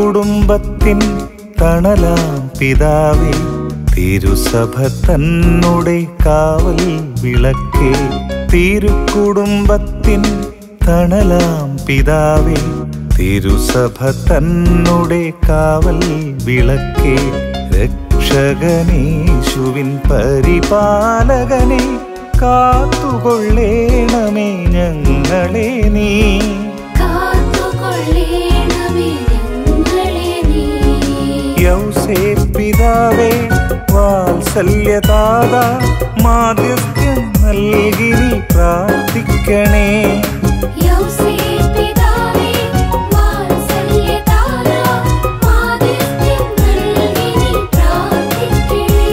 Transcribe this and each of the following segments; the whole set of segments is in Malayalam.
തിരുക്കുടുംബത്തിൻ തണലാം പിതാവേ തിരുസഭ തന്നുടെ കാവൽ വിളക്കേ തിരുക്കുടുംബത്തിൻ തണലാം പിതാവേ തിരുസഭ തന്നുടെ കാവൽ വിളക്കേ രക്ഷകനീശുവിൻ പരിപാലകനെ കാത്തുകൊള്ളേണമേ ഞങ്ങളെ നീ കാത്തുകൊള്ളേണമേ ഞങ്ങളെ നീ. യൗസേ പിതാവേ വാത്സല്യതാത മാധ്യസ്ഥ്യം നൽകി നീ പ്രാർത്ഥിക്കണേ യൗസേ പിതാവേ, വാത്സല്യതാര, മാധ്യസ്ഥ്യം നൽകി നീ പ്രാർത്ഥിക്കണേ.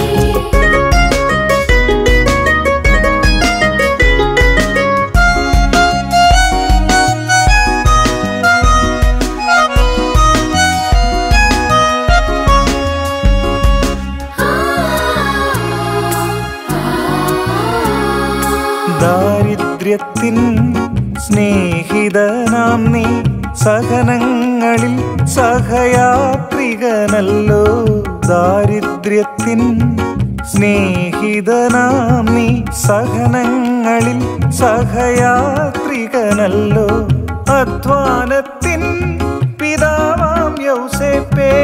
ദാരിദ്ര്യത്തിൻ സ്നേഹിതനാം നീ സഹനങ്ങളിൽ സഹയാത്രികനല്ലോ ദാരിദ്ര്യത്തിൻ സ്നേഹിതനാം നീ സഹനങ്ങളിൽ സഹയാത്രികനല്ലോ അധ്വാനത്തിൻ പിതാവാം യൗസേപ്പേ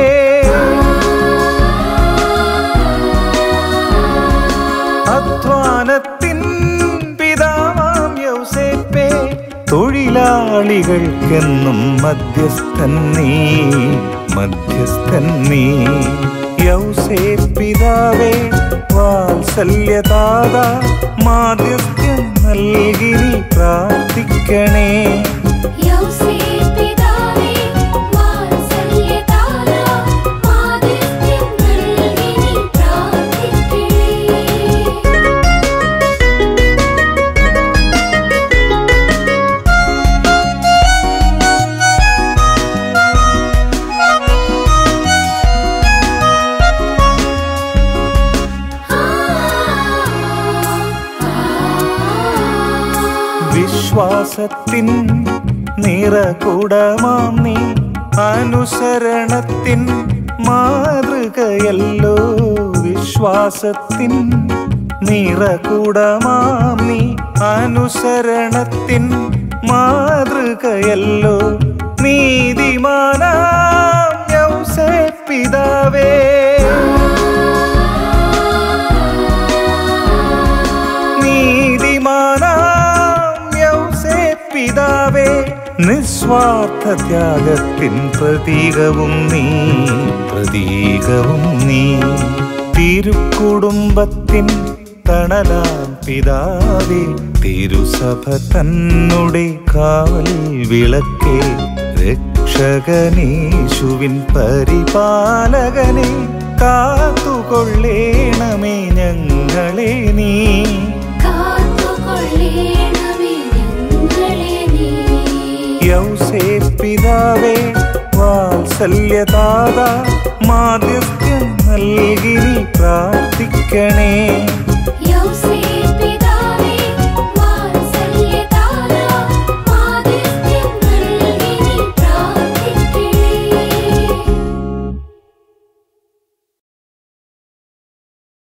അധ്വാനത്തിൻ പിതാവാം യൗസേപ്പേ തൊഴിലാളികൾക്കെന്നും മധ്യസ്ഥൻ നീ മധ്യസ്ഥൻ നീ യൗസേ പിതാവേ വാത്സല്യതാത മാധ്യസ്ഥ്യം നൽകി നീ പ്രാർത്ഥിക്കണേ യൗസേ പിതാവേ, വാത്സല്യതാര, മാധ്യസ്ഥ്യം നൽകി നീ പ്രാർത്ഥിക്കണേ. വിശ്വാസത്തിൻ നിറകുടമാം നീ അനുസരണത്തിൻ മാതൃകയല്ലോ വിശ്വാസത്തിൻ നിറകുടമാം നീ അനുസരണത്തിൻ മാതൃകയല്ലോ നീതിമാനാം യൗസേ പിതാവേ നീതിമാനാം യൗസേ പിതാവേ നിസ്വാർത്ഥ ത്യാഗത്തിൻ പ്രതീകവും നീ പ്രതീകവും നീ തിരുക്കുടുംബത്തിൻ തണലാം പിതാവേ തിരുസഭ തന്നുടെ കാവൽ വിളക്കേ രക്ഷകനീശുവിൻ പരിപാലകനെ കാത്തുകൊള്ളേണമേ ഞങ്ങളെ നീ കാത്തുകൊള്ളേണമേ ഞങ്ങളെ നീ. യൗസേ പിതാവേ വാത്സല്യതാത മാധ്യസ്ഥ്യം നൽകി നീ പ്രാർത്ഥിക്കണേ യൗസേ